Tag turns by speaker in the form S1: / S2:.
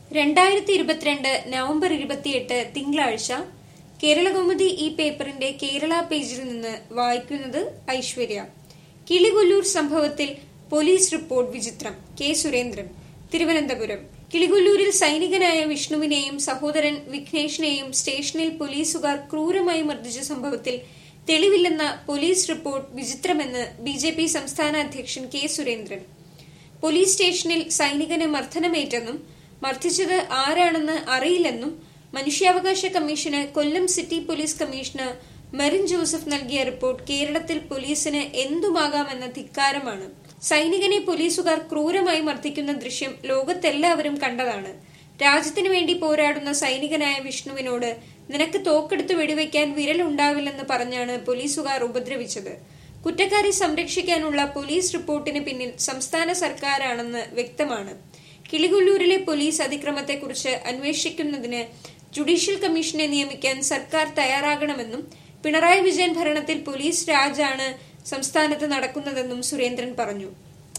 S1: രണ്ടായിരത്തി ഇരുപത്തിരണ്ട് നവംബർ ഇരുപത്തിയെട്ട് തിങ്കളാഴ്ച കേരളകൗമുദി ഈ പേപ്പറിന്റെ കേരള പേജിൽ നിന്ന് വായിക്കുന്നത് ഐശ്വര്യ കിളികൊല്ലൂർ സംഭവത്തിൽ പോലീസ് റിപ്പോർട്ട് വിചിത്രം കെ സുരേന്ദ്രൻ തിരുവനന്തപുരം കിളികൊല്ലൂരിൽ സൈനികനായ വിഷ്ണുവിനെയും സഹോദരൻ വിഘ്നേഷിനെയും സ്റ്റേഷനിൽ പോലീസുകാർ ക്രൂരമായി മർദ്ദിച്ച സംഭവത്തിൽ തെളിവില്ലെന്ന പോലീസ് റിപ്പോർട്ട് വിചിത്രമെന്ന് ബി ജെ പി സംസ്ഥാന അധ്യക്ഷൻ കെ സുരേന്ദ്രൻ പോലീസ് സ്റ്റേഷനിൽ സൈനികന് മർദ്ദനമേറ്റെന്നും മർദ്ദിച്ചത് ആരാണെന്ന് അറിയില്ലെന്നും മനുഷ്യാവകാശ കമ്മീഷന് Kollam city police commissioner Merin Joseph നൽകിയ റിപ്പോർട്ട് കേരളത്തിൽ പോലീസിന് എന്തുമാകാമെന്ന ധിക്കാരമാണ് സൈനികനെ പോലീസുകാർ ക്രൂരമായി മർദ്ദിക്കുന്ന ദൃശ്യം ലോകത്തെല്ലാവരും കണ്ടതാണ് രാജ്യത്തിനു വേണ്ടി പോരാടുന്ന സൈനികനായ വിഷ്ണുവിനോട് നിനക്ക് തോക്കെടുത്ത് വെടിവെക്കാൻ വിരലുണ്ടാവില്ലെന്ന് പറഞ്ഞാണ് പോലീസുകാർ ഉപദ്രവിച്ചത് കുറ്റക്കാരെ സംരക്ഷിക്കാനുള്ള പോലീസ് റിപ്പോർട്ടിന് പിന്നിൽ സംസ്ഥാന സർക്കാരാണെന്ന് വ്യക്തമാണ് കിളികൊല്ലൂരിലെ പോലീസ് അതിക്രമത്തെക്കുറിച്ച് അന്വേഷിക്കുന്നതിന് ജുഡീഷ്യൽ കമ്മീഷനെ നിയമിക്കാൻ സർക്കാർ തയ്യാറാകണമെന്നും പിണറായി വിജയൻ ഭരണത്തിൽ പോലീസ് രാജാണ് സംസ്ഥാനത്ത് നടക്കുന്നതെന്നും സുരേന്ദ്രൻ പറഞ്ഞു